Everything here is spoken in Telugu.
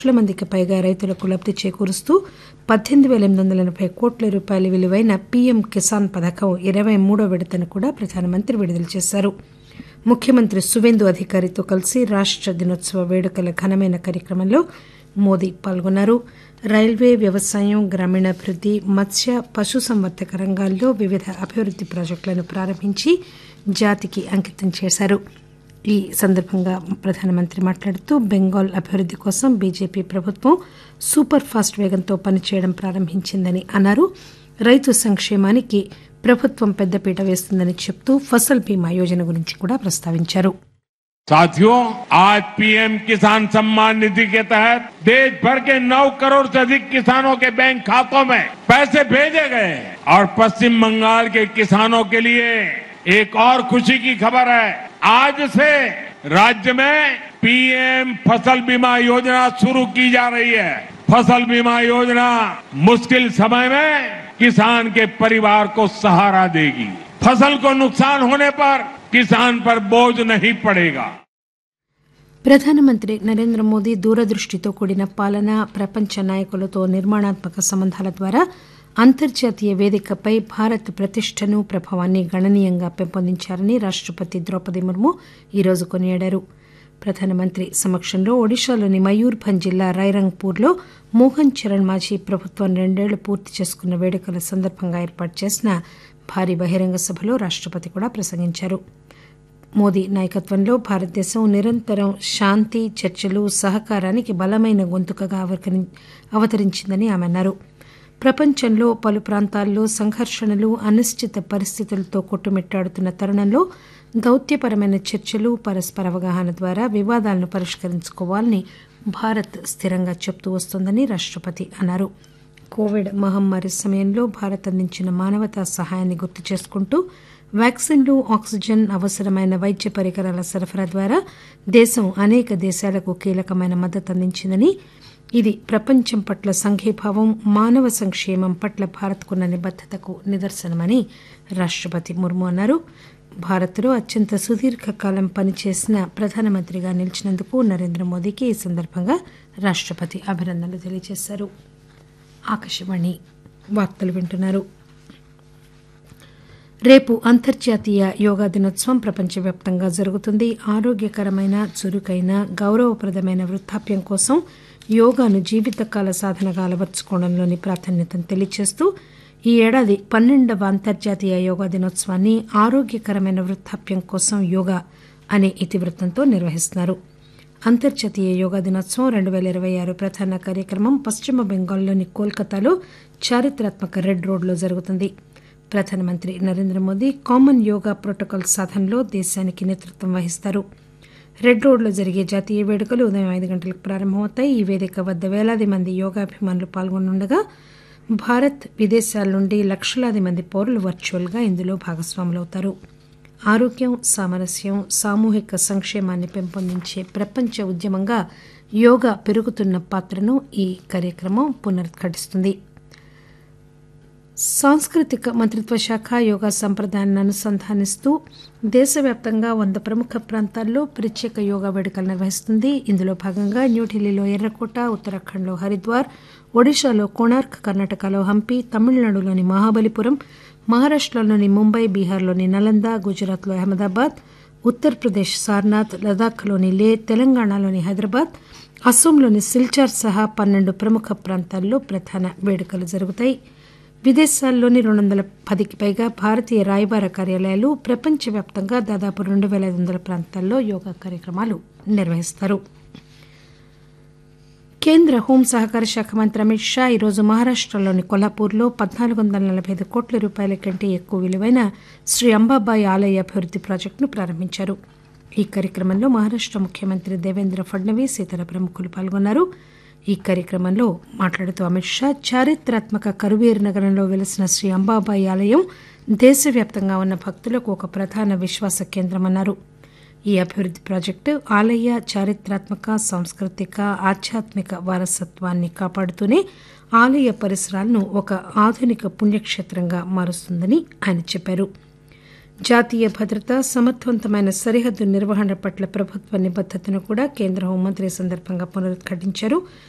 లక్షల మందికి పైగా రైతులకు లబ్ది చేకూరుస్తూ పద్దెనిమిది పేల ఎనిమిది వందల ఎనబై కోట్ల రూపాయల విలువైన పీఎం కిసాన్ పథకం ఇరవై మూడో విడతను కూడా ప్రధానమంత్రి విడుదల చేశారు ముఖ్యమంత్రి సువేందు అధికారితో కలిసి రాష్ట దినోత్సవ వేడుకల ఘనమైన కార్యక్రమంలో మోదీ పాల్గొన్నారు రైల్వే వ్యవసాయం గ్రామీణాభివృద్ది మత్స్య పశుసంవర్ధక రంగాల్లో వివిధ అభివృద్ది ప్రాజెక్టులను ప్రారంభించి జాతికి అంకితం చేశారు ఈ సందర్భంగా ప్రధానమంత్రి మాట్లాడుతూ బెంగాల్ అభివృద్ది కోసం బీజేపీ ప్రభుత్వం సూపర్ ఫాస్ట్ వేగంతో పనిచేయడం ప్రారంభించిందని అన్నారు రైతు సంక్షేమానికి ప్రభుత్వం పెద్దపీట వేస్తుందని చెప్తూ ఫసల్ బీమా యోజన గురించి కూడా ప్రస్తావించారు साथियों आज पीएम किसान सम्मान निधि के तहत देश भर के 9 करोड़ से अधिक किसानों के बैंक खातों में पैसे भेजे गए हैं और पश्चिम बंगाल के किसानों के लिए एक और खुशी की खबर है आज से राज्य में पीएम फसल बीमा योजना शुरू की जा रही है फसल बीमा योजना मुश्किल समय में किसान के परिवार को सहारा देगी फसल को नुकसान होने पर किसान पर बोझ नहीं पड़ेगा ప్రధానమంత్రి నరేంద్ర మోదీ దూరదృష్టితో కూడిన పాలన ప్రపంచ నాయకులతో నిర్మాణాత్మక సంబంధాల ద్వారా అంతర్జాతీయ వేదికపై భారత్ ప్రతిష్టను ప్రభావాన్ని గణనీయంగా పెంపొందించారని రాష్టపతి ద్రౌపది ముర్ము ఈరోజు కొనియాడారు ప్రధానమంత్రి సమక్షంలో ఒడిశాలోని మయూర్భంజ్ జిల్లా రైరంగ్పూర్లో మోహన్ చరణ్ మాఝీ ప్రభుత్వం రెండేళ్లు పూర్తి చేసుకున్న వేడుకల సందర్భంగా ఏర్పాటు చేసిన భారీ బహిరంగ సభలో రాష్టపతి కూడా ప్రసంగించారు మోదీ నాయకత్వంలో భారతదేశం నిరంతరం శాంతి చర్చలు సహకారానికి బలమైన గొంతుకగా అవతరించిందని ఆమె అన్నారు ప్రపంచంలో పలు ప్రాంతాల్లో సంఘర్షణలు అనిశ్చిత పరిస్థితులతో కొట్టుమిట్టాడుతున్న తరుణంలో దౌత్యపరమైన చర్చలు పరస్పర అవగాహన ద్వారా వివాదాలను పరిష్కరించుకోవాలని భారత్ స్థిరంగా చెబుతూ వస్తోందని రాష్టపతి అన్నారు కోవిడ్ మహమ్మారి సమయంలో భారత్ అందించిన మానవతా సహాయాన్ని గుర్తు చేసుకుంటూ వ్యాక్సిన్లు ఆక్సిజన్ అవసరమైన వైద్య పరికరాల సరఫరా ద్వారా దేశం అనేక దేశాలకు కీలకమైన మద్దతు అందించిందని ఇది ప్రపంచం పట్ల సంఘీభావం మానవ సంక్షేమం పట్ల భారత్కున్న నిబద్దతకు నిదర్శనమని రాష్టపతి ముర్ము అన్నారు భారత్లో అత్యంత సుదీర్ఘకాలం పనిచేసిన ప్రధానమంత్రిగా నిలిచినందుకు నరేంద్ర మోదీకి ఈ సందర్భంగా రాష్టపతి అభినందనలు తెలియజేశారు ఆకాశవాణి వార్తలు వింటున్నారు రేపు అంతర్జాతీయ యోగా దినోత్సవం ప్రపంచవ్యాప్తంగా జరుగుతుంది ఆరోగ్యకరమైన చురుకైన గౌరవప్రదమైన వృద్ధాప్యం కోసం యోగాను జీవితకాల సాధనగా అలవర్చుకోవడంలోని ప్రాధాన్యతను తెలియజేస్తూ ఈ ఏడాది పన్నెండవ అంతర్జాతీయ యోగా దినోత్సవాన్ని ఆరోగ్యకరమైన వృద్ధాప్యం కోసం యోగా అనే ఇతివృత్తంతో నిర్వహిస్తున్నారు అంతర్జాతీయ యోగా దినోత్సవం రెండు పేల ఇరవై ఆరు ప్రధాన కార్యక్రమం పశ్చిమ బెంగాల్లోని కోల్కతాలో చారిత్రాత్మక రెడ్ రోడ్లో జరుగుతుంది ప్రధానమంత్రి నరేంద్ర మోదీ కామన్ యోగా ప్రోటోకాల్ సాధనలో దేశానికి నేతృత్వం వహిస్తారు రెడ్ రోడ్లో జరిగే జాతీయ వేడుకలు ఉదయం ఐదు గంటలకు ప్రారంభమవుతాయి ఈ వేదిక వద్ద వేలాది మంది యోగాభిమానులు పాల్గొననుండగా భారత్ విదేశాల నుండి లక్షలాది మంది పౌరులు వర్చువల్గా ఇందులో భాగస్వాములవుతారు ఆరోగ్యం సామరస్యం సామూహిక సంక్షేమాన్ని పెంపొందించే ప్రపంచ ఉద్యమంగా యోగా పెరుగుతున్న పాత్రను ఈ కార్యక్రమం పునరుద్ఘాటిస్తుంది సాంస్కృతిక మంత్రిత్వ శాఖ యోగా సంప్రదాయాన్ని అనుసంధానిస్తూ దేశవ్యాప్తంగా వంద ప్రముఖ ప్రాంతాల్లో ప్రత్యేక యోగా వేడుకలు నిర్వహిస్తుంది ఇందులో భాగంగా న్యూఢిల్లీలో ఎర్రకోట ఉత్తరాఖండ్లో హరిద్వార్ ఒడిశాలో కోణార్క్ కర్ణాటకలో హంపి తమిళనాడులోని మహాబలిపురం మహారాష్టలోని ముంబై బీహార్లోని నలంద గుజరాత్లో అహ్మదాబాద్ ఉత్తరప్రదేశ్ సార్నాథ్ లదాఖ్లోని లే తెలంగాణలోని హైదరాబాద్ అస్సోంలోని సిల్చార్ సహా పన్నెండు ప్రముఖ ప్రాంతాల్లో ప్రధాన వేడుకలు జరుగుతాయి విదేశాల్లోని రెండు వందల పదికి పైగా భారతీయ రాయబార కార్యాలయాలు ప్రపంచవ్యాప్తంగా దాదాపు రెండు పేల ఐదు వందల ప్రాంతాల్లో యోగా కార్యక్రమాలు నిర్వహిస్తారు కేంద్ర హోం సహకార శాఖ మంత్రి అమిత్ షా ఈరోజు మహారాష్టలోని కొల్హాపూర్లో పద్నాలుగు వందల నలభై ఐదు కోట్ల రూపాయల కంటే ఎక్కువ విలువైన శ్రీ అంబాబాయి ఆలయ అభివృద్ది ప్రాజెక్టును ప్రారంభించారు ఈ కార్యక్రమంలో మహారాష్ట ముఖ్యమంత్రి దేవేంద్ర ఫడ్నవీస్ ఇతర ప్రముఖులు పాల్గొన్నారు ఈ కార్యక్రమంలో మాట్లాడుతూ అమిత్ షా చారిత్రాత్మక కరువీర్ నగరంలో వెలిసిన శ్రీ అంబాబాయి ఆలయం దేశవ్యాప్తంగా ఉన్న భక్తులకు ఒక ప్రధాన విశ్వాస కేంద్రమన్నారు ఈ అభివృద్ది ప్రాజెక్టు ఆలయ చారిత్రాత్మక సాంస్కృతిక ఆధ్యాత్మిక వారసత్వాన్ని కాపాడుతూనే ఆలయ పరిసరాలను ఒక ఆధునిక పుణ్యక్షేత్రంగా మారుస్తుందని ఆయన చెప్పారు జాతీయ భద్రత సమర్థవంతమైన సరిహద్దు నిర్వహణ పట్ల ప్రభుత్వ నిబద్దతను కూడా కేంద్ర హోంమంత్రి ఈ సందర్భంగా పునరుద్ఘాటించారు